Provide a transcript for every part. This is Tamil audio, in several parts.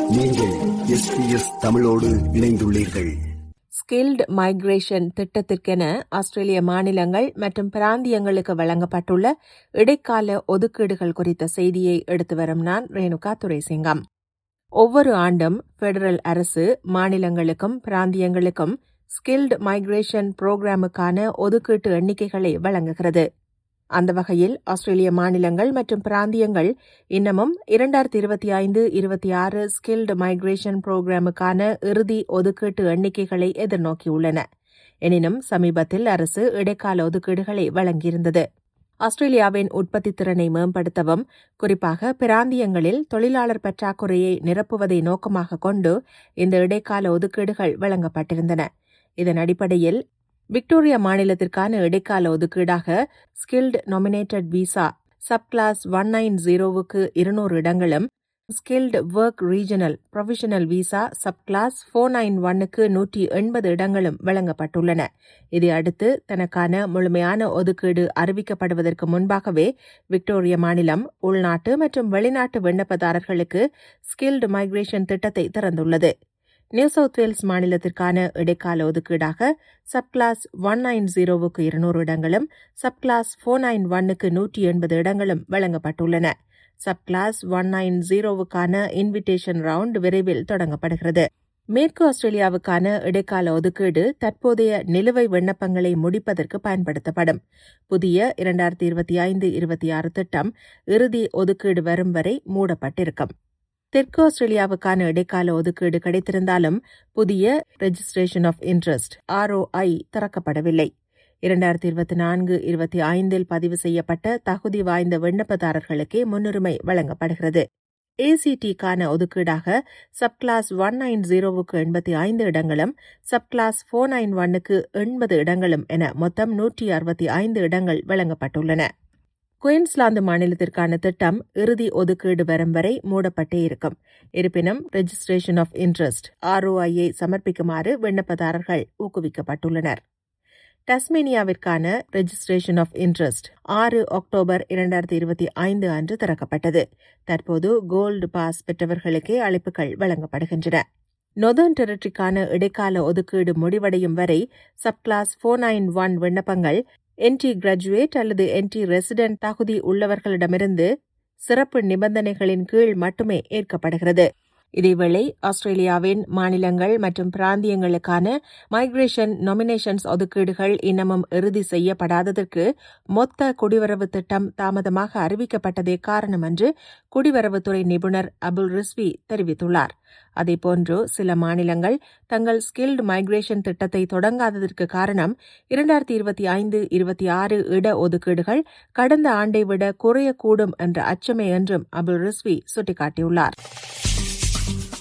நீங்கள் எஸ்பிஎஸ் தமிழோடு இணைந்துள்ளீர்கள் ஸ்கில்டு மைக்ரேஷன் திட்டத்திற்கென ஆஸ்திரேலிய மாநிலங்கள் மற்றும் பிராந்தியங்களுக்கு வழங்கப்பட்டுள்ள இடைக்கால ஒதுக்கீடுகள் குறித்த செய்தியை எடுத்து வரும் நான் ரேணுகா துரைசிங்கம் ஒவ்வொரு ஆண்டும் பெடரல் அரசு மாநிலங்களுக்கும் பிராந்தியங்களுக்கும் ஸ்கில்டு மைக்ரேஷன் புரோகிராமுக்கான ஒதுக்கீட்டு எண்ணிக்கைகளை வழங்குகிறது அந்த வகையில் ஆஸ்திரேலிய மாநிலங்கள் மற்றும் பிராந்தியங்கள் இன்னமும் இரண்டாயிரத்தி இருபத்தி ஐந்து இருபத்தி ஆறு ஸ்கில்டு மைக்ரேஷன் புரோகிராமுக்கான இறுதி ஒதுக்கீட்டு எண்ணிக்கைகளை எதிர்நோக்கியுள்ளன எனினும் சமீபத்தில் அரசு இடைக்கால ஒதுக்கீடுகளை வழங்கியிருந்தது ஆஸ்திரேலியாவின் உற்பத்தி திறனை மேம்படுத்தவும் குறிப்பாக பிராந்தியங்களில் தொழிலாளர் பற்றாக்குறையை நிரப்புவதை நோக்கமாக கொண்டு இந்த இடைக்கால ஒதுக்கீடுகள் வழங்கப்பட்டிருந்தன இதன் அடிப்படையில் விக்டோரியா மாநிலத்திற்கான இடைக்கால ஒதுக்கீடாக skilled nominated visa subclass one nine ஜீரோவுக்கு இருநூறு இடங்களும் skilled work regional professional visa subclass four nine ஒன்னுக்கு நூற்றி எண்பது இடங்களும் வழங்கப்பட்டுள்ளன இதை அடுத்து தனக்கான முழுமையான ஒதுக்கீடு அறிவிக்கப்படுவதற்கு முன்பாகவே விக்டோரியா மாநிலம் உள்நாட்டு மற்றும் வெளிநாட்டு விண்ணப்பதாரர்களுக்கு ஸ்கில்டு மைக்ரேஷன் திட்டத்தை திறந்துள்ளது நியூ சவுத் வேல்ஸ் மாநிலத்திற்கான இடைக்கால ஒதுக்கீடாக சப் கிளாஸ் ஒன் நைன் ஜீரோவுக்கு இருநூறு இடங்களும் சப் கிளாஸ் ஃபோர் நைன் ஒன்னுக்கு நூற்றி எண்பது இடங்களும் வழங்கப்பட்டுள்ளன சப் கிளாஸ் ஒன் நைன் ஜீரோவுக்கான இன்விடேஷன் ரவுண்ட் விரைவில் தொடங்கப்படுகிறது மேற்கு ஆஸ்திரேலியாவுக்கான இடைக்கால ஒதுக்கீடு தற்போதைய நிலுவை விண்ணப்பங்களை முடிப்பதற்கு பயன்படுத்தப்படும் புதிய இரண்டாயிரத்தி இருபத்தி ஐந்து இருபத்தி ஆறு திட்டம் இறுதி ஒதுக்கீடு வரும் வரை மூடப்பட்டிருக்கும் தெற்கு ஆஸ்திரேலியாவுக்கான இடைக்கால ஒதுக்கீடு கிடைத்திருந்தாலும் புதிய ரெஜிஸ்ட்ரேஷன் ஆஃப் இன்ட்ரெஸ்ட் ஆர்ஓஐ திறக்கப்படவில்லை இரண்டாயிரத்தி இருபத்தி நான்கு இருபத்தி ஐந்தில் பதிவு செய்யப்பட்ட தகுதி வாய்ந்த விண்ணப்பதாரர்களுக்கே முன்னுரிமை வழங்கப்படுகிறது ஏசிடிக்கான ஒதுக்கீடாக சப் கிளாஸ் ஒன் நைன் ஜீரோவுக்கு எண்பத்தி ஐந்து இடங்களும் சப் கிளாஸ் ஃபோர் நைன் ஒன்னுக்கு எண்பது இடங்களும் என மொத்தம் நூற்றி அறுபத்தி ஐந்து இடங்கள் வழங்கப்பட்டுள்ளன குயின்ஸ்லாந்து மாநிலத்திற்கான திட்டம் இறுதி ஒதுக்கீடு வரும் வரை மூடப்பட்டே இருக்கும் இருப்பினும் ரெஜிஸ்ட்ரேஷன் ஆஃப் இன்ட்ரெஸ்ட் ஆர்ஓஐயை சமர்ப்பிக்குமாறு விண்ணப்பதாரர்கள் ஊக்குவிக்கப்பட்டுள்ளனர் டஸ்மேனியாவிற்கான ரெஜிஸ்ட்ரேஷன் ஆஃப் இன்ட்ரெஸ்ட் ஆறு அக்டோபர் இரண்டாயிரத்தி இருபத்தி ஐந்து அன்று திறக்கப்பட்டது தற்போது கோல்டு பாஸ் பெற்றவர்களுக்கே அழைப்புகள் வழங்கப்படுகின்றன நொதர்ன் டெரிட்டரிக்கான இடைக்கால ஒதுக்கீடு முடிவடையும் வரை subclass four nine one விண்ணப்பங்கள் என்டி கிராஜுவேட் அல்லது என்டி ரெசிடென்ட் தகுதி உள்ளவர்களிடமிருந்து சிறப்பு நிபந்தனைகளின் கீழ் மட்டுமே ஏற்கப்படுகிறது இதேவேளை ஆஸ்திரேலியாவின் மாநிலங்கள் மற்றும் பிராந்தியங்களுக்கான மைக்ரேஷன் நொமினேஷன்ஸ் ஒதுக்கீடுகள் இன்னமும் இறுதி செய்யப்படாததற்கு மொத்த குடிவரவு திட்டம் தாமதமாக அறிவிக்கப்பட்டதே காரணம் என்று குடிவரவுத்துறை நிபுணர் அபுல் ரிஸ்வி தெரிவித்துள்ளார் அதேபோன்று சில மாநிலங்கள் தங்கள் ஸ்கில்டு மைக்ரேஷன் திட்டத்தை தொடங்காததற்கு காரணம் இரண்டாயிரத்தி இருபத்தி ஐந்து இருபத்தி ஆறு இட ஒதுக்கீடுகள் கடந்த ஆண்டை விட குறையக்கூடும் என்ற அச்சமே என்றும் அபுல் ரிஸ்வி சுட்டிக்காட்டியுள்ளார்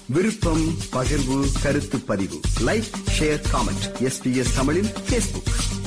விருப்பம் பகிர்வு கருத்து பதிவு லைக் ஷேர் காமெண்ட் எஸ்பிஎஸ் தமிழின் பேஸ்புக்